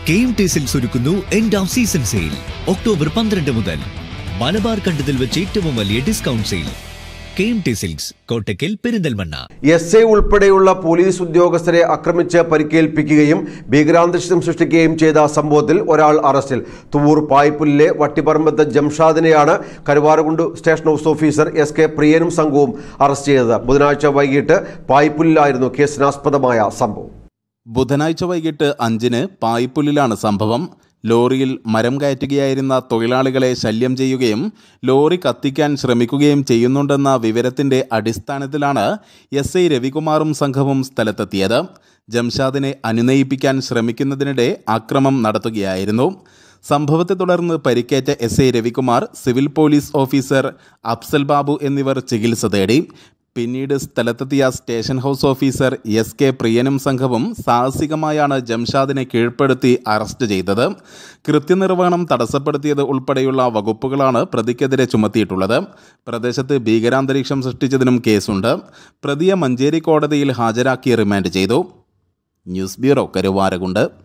K M T silks ഒരുക്കുന്നു end of season sale October പന്ത്രണ്ട് മുതൽ മലബാർ കണ്ടതിൽ വെച്ച് ഏറ്റവും വലിയ discount sale K M T silks Kottakkal Perinthalmanna S I ഉൾപ്പെടെയുള്ള പോലീസ് ഉദ്യോഗസ്ഥരെ ആക്രമിച്ച് പരിക്കേൽപ്പിക്കുകയും ഭീകരാന്തരീക്ഷം സൃഷ്ടിക്കുകയും ചെയ്ത സംഭവത്തിൽ ഒരാൾ അറസ്റ്റിൽ തുവൂർ പായ്പുല്ലിലെ വട്ടിപ്പറമ്പത്ത് ജംഷാദിനെയാണ് Karuvarakundu station house officer S K പ്രിയനും സംഘവും അറസ്റ്റ് ചെയ്തത് ബുധനാഴ്ച വൈകിട്ട് പായ്പുല്ലിലായിരുന്നു കേസിനാസ്പദമായ സംഭവം ബുധനാഴ്ച വൈകിട്ട് അഞ്ചിന് പായ്പുല്ലിലാണ് സംഭവം ലോറിയിൽ മരം കയറ്റുകയായിരുന്ന തൊഴിലാളികളെ ശല്യം ചെയ്യുകയും ലോറി കത്തിക്കാൻ ശ്രമിക്കുകയും ചെയ്യുന്നുണ്ടെന്ന വിവരത്തിന്റെ അടിസ്ഥാനത്തിലാണ് എസ് ഐ രവികുമാറും സംഘവും സ്ഥലത്തെത്തിയത് ജംഷാദിനെ അനുനയിപ്പിക്കാൻ ശ്രമിക്കുന്നതിനിടെ ആക്രമം നടത്തുകയായിരുന്നു സംഭവത്തെ തുടർന്ന് പരിക്കേറ്റ S I Ravikumar civil police officer Afsal Babu എന്നിവർ ചികിത്സ തേടി പിന്നീട് സ്ഥലത്തെത്തിയ station house officer S K പ്രിയനും സംഘവും സാഹസികമായാണ് ജംഷാദിനെ കീഴ്പ്പെടുത്തി അറസ്റ്റ് ചെയ്തത് കൃത്യനിർവഹണം തടസ്സപ്പെടുത്തിയത് ഉൾപ്പെടെയുള്ള വകുപ്പുകളാണ് പ്രതിക്കെതിരെ ചുമത്തിയിട്ടുള്ളത് പ്രദേശത്ത് ഭീകരാന്തരീക്ഷം സൃഷ്ടിച്ചതിനും കേസുണ്ട് പ്രതിയെ മഞ്ചേരി കോടതിയിൽ ഹാജരാക്കി റിമാൻഡ് ചെയ്തു ന്യൂസ് ബ്യൂറോ കരുവാരകുണ്ട്